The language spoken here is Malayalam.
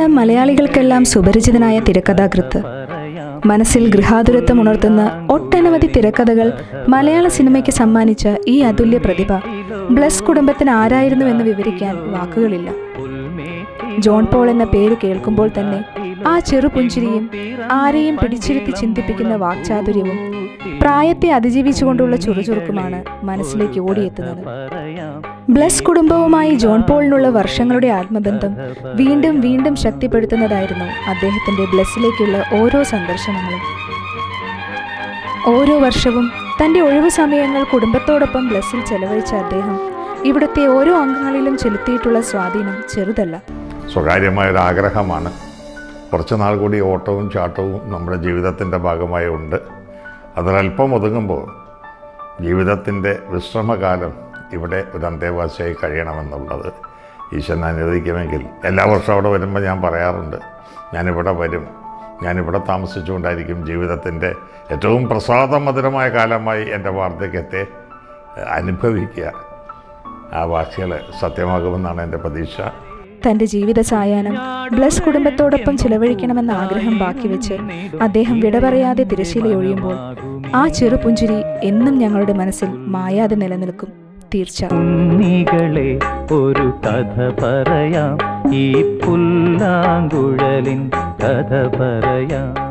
ഇവിടം മലയാളികൾക്കെല്ലാം സുപരിചിതനായ തിരക്കഥാകൃത്ത് മനസ്സിൽ ഗൃഹാതുരത്വം ഉണർത്തുന്ന ഒട്ടനവധി തിരക്കഥകൾ മലയാള സിനിമയ്ക്ക് സമ്മാനിച്ച ഈ അതുല്യ പ്രതിഭ ബ്ലസ് കുടുംബത്തിന് ആരായിരുന്നു എന്ന് വിവരിക്കാൻ വാക്കുകളില്ല ജോൺ പോൾ എന്ന പേര് കേൾക്കുമ്പോൾ തന്നെ ആ ചെറുപുഞ്ചിരിയും ആരെയും പിടിച്ചിരുത്തി ചിന്തിപ്പിക്കുന്ന വാക്ചാതുര്യവും പ്രായത്തെ അതിജീവിച്ചുകൊണ്ടുള്ള ചുറുചുറുക്കുമാണ് മനസ്സിലേക്ക് ഓടിയെത്തുന്നത് ബ്ലസ് കുടുംബവുമായി ജോൺ പോളിനുള്ള വർഷങ്ങളുടെ ആത്മബന്ധം വീണ്ടും വീണ്ടും ശക്തിപ്പെടുത്തുന്നതായിരുന്നു അദ്ദേഹത്തിന്റെ ബ്ലസ്സിലേക്കുള്ള ഓരോ സന്ദർശനങ്ങളും ഓരോ വർഷവും തന്റെ ഒഴിവു സമയങ്ങൾ കുടുംബത്തോടൊപ്പം ബ്ലസ്സിൽ ചെലവഴിച്ച അദ്ദേഹം ഇവിടുത്തെ ഓരോ അംഗങ്ങളിലും ചെലുത്തിയിട്ടുള്ള സ്വാധീനം ചെറുതല്ല സ്വകാര്യമായൊരു ആഗ്രഹമാണ് കുറച്ച് നാൾ കൂടി ഓട്ടവും ചാട്ടവും നമ്മുടെ ജീവിതത്തിൻ്റെ ഭാഗമായി ഉണ്ട് അതിലല്പം ഒതുങ്ങുമ്പോൾ ജീവിതത്തിൻ്റെ വിശ്രമകാലം ഇവിടെ ഒരു അന്തേവാസിയായി കഴിയണമെന്നുള്ളത് ഈശ്വരൻ അനുവദിക്കുമെങ്കിൽ എല്ലാ വർഷവും അവിടെ വരുമ്പോൾ ഞാൻ പറയാറുണ്ട് ഞാനിവിടെ വരും ഞാനിവിടെ താമസിച്ചുകൊണ്ടായിരിക്കും ജീവിതത്തിൻ്റെ ഏറ്റവും പ്രസാദമധുരമായ കാലമായി എൻ്റെ വാർദ്ധക്യത്തെ അനുഭവിക്കുക ആ വാക്കുകൾ സത്യമാകുമെന്നാണ് എൻ്റെ പ്രതീക്ഷ തന്റെ ജീവിത സായാഹ്നം ബ്ലസ് കുടുംബത്തോടൊപ്പം ചിലവഴിക്കണമെന്ന ആഗ്രഹം ബാക്കി വെച്ച് അദ്ദേഹം വിട പറയാതെ തിരശ്ശീലയൊഴിയുമ്പോൾ ആ ചെറുപുഞ്ചിരി എന്നും ഞങ്ങളുടെ മനസ്സിൽ മായാതെ നിലനിൽക്കും തീർച്ച കുഞ്ഞികളെ ഒരു കഥ പറയാം ഈ പുല്ലാങ്കുഴലിൻ കഥ പറയാം